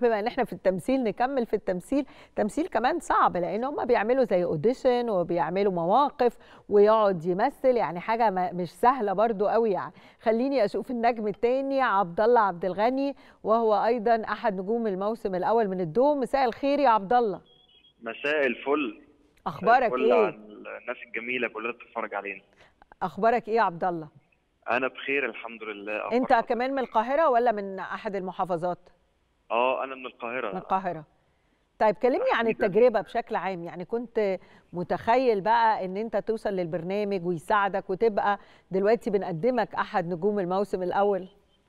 بما ان احنا في التمثيل نكمل في التمثيل تمثيل كمان صعب لان هم بيعملوا زي اوديشن وبيعملوا مواقف ويقعد يمثل يعني حاجه مش سهله برضو قوي يعني خليني اشوف النجم الثاني عبد الله عبد الغني وهو ايضا احد نجوم الموسم الاول من الدوم مساء الخير يا عبد الله مساء الفل اخبارك الفل ايه عن الناس الجميله كلها بتتفرج علينا اخبارك ايه يا عبد الله انا بخير الحمد لله أخبار انت حضرتك؟ كمان من القاهره ولا من احد المحافظات اه انا من القاهره من القاهره طيب كلمني عن أكيد. التجربه بشكل عام يعني كنت متخيل بقى ان انت توصل للبرنامج ويساعدك وتبقى دلوقتي بنقدمك احد نجوم الموسم الاول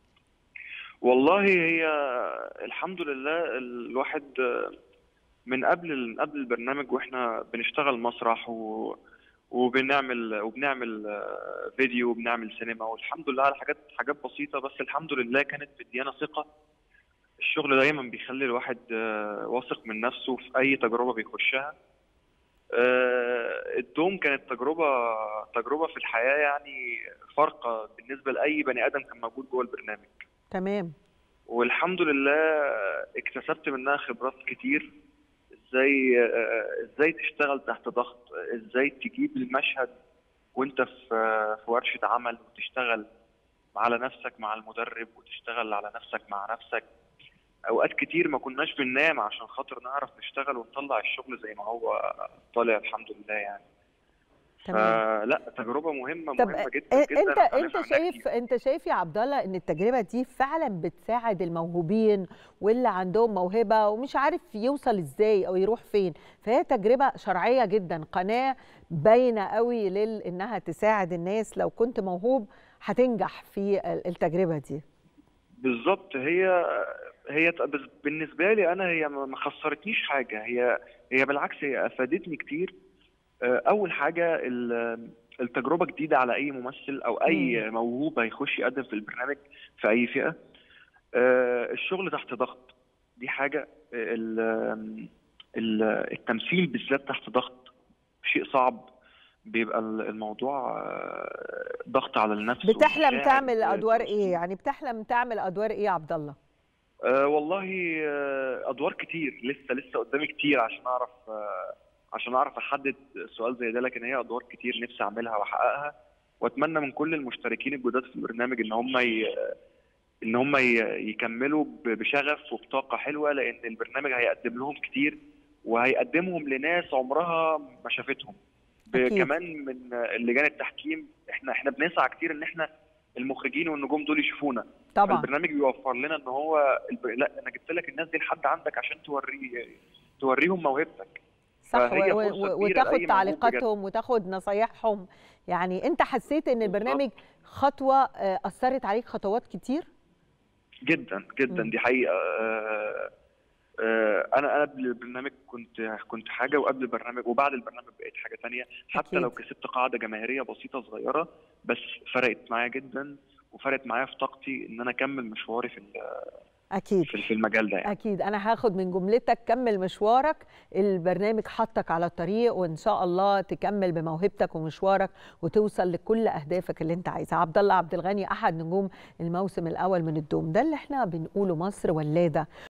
والله هي الحمد لله الواحد من قبل من قبل البرنامج واحنا بنشتغل مسرح و وبنعمل وبنعمل فيديو وبنعمل سينما والحمد لله على حاجات حاجات بسيطه بس الحمد لله كانت مديانا ثقه الشغل دايما بيخلي الواحد آه، واثق من نفسه في اي تجربه بيخشها آه، الدوم كانت تجربه تجربه في الحياه يعني فارقه بالنسبه لاي بني ادم كان موجود جوه البرنامج تمام والحمد لله اكتسبت منها خبرات كتير ازاي آه، ازاي تشتغل تحت ضغط ازاي تجيب المشهد وانت في في ورشه عمل وتشتغل على نفسك مع المدرب وتشتغل على نفسك مع نفسك اوقات كتير ما كناش بننام عشان خاطر نعرف نشتغل ونطلع الشغل زي ما هو طالع الحمد لله يعني تمام فلا تجربه مهمه طب مهمه إيه- جدا جدا انت هنتعلم انت عنها شايف كتير. انت شايف يا عبد الله ان التجربه دي فعلا بتساعد الموهوبين واللي عندهم موهبه ومش عارف يوصل ازاي او يروح فين فهي تجربه شرعيه جدا قناه باينه قوي لل انها تساعد الناس لو كنت موهوب هتنجح في التجربه دي بالظبط هي هي ت- بس بالنسبه لي انا هي ما ما خسرتنيش حاجه هي هي بالعكس هي افادتني كتير آه، اول حاجه ال- التجربه جديده على اي ممثل او اي موهوب هيخش يقدم في البرنامج في اي فئه آه، الشغل تحت ضغط دي حاجه ال- ال- التمثيل بالذات تحت ضغط شيء صعب بيبقى الموضوع آه، ضغط على النفس بتحلم والمشاعر تعمل و- ادوار ايه يعني بتحلم تعمل ادوار ايه يا عبد الله أه والله آه، ادوار كتير لسه لسه قدامي كتير عشان اعرف آه، عشان اعرف احدد سؤال زي ده لكن هي ادوار كتير نفسي اعملها واحققها واتمنى من كل المشتركين الجداد في البرنامج ان هم ي... ان هم ي... يكملوا ب- بشغف وبطاقه حلوه لان البرنامج هيقدم لهم كتير وهيقدمهم لناس عمرها ما شافتهم ب- أكيد. كمان من آه، لجان التحكيم احنا احنا بنسعى كتير ان احنا المخرجين والنجوم دول يشوفونا طبعا البرنامج بيوفر لنا ان هو الب... لا انا جبت لك الناس دي لحد عندك عشان توري توريهم موهبتك صح فهي و- فرصة و- كبيرة وتاخد لأي موهوب تعليقاتهم وتاخد نصايحهم يعني انت حسيت ان البرنامج خطوه آه، اثرت عليك خطوات كتير جدا جدا مم. دي حقيقه آه، آه، انا انا قبل البرنامج كنت كنت حاجه وقبل البرنامج وبعد البرنامج بقيت حاجه تانية حتى أكيد. لو كسبت قاعده جماهيريه بسيطه صغيره بس فرقت معايا جدا وفرقت معايا في طاقتي ان انا اكمل مشواري في ال- اكيد في في المجال ده يعني. اكيد انا هاخد من جملتك كمل مشوارك البرنامج حطك على الطريق وان شاء الله تكمل بموهبتك ومشوارك وتوصل لكل اهدافك اللي انت عايزها عبد الله عبد الغني احد نجوم الموسم الاول من الدوم ده اللي احنا بنقوله مصر ولاده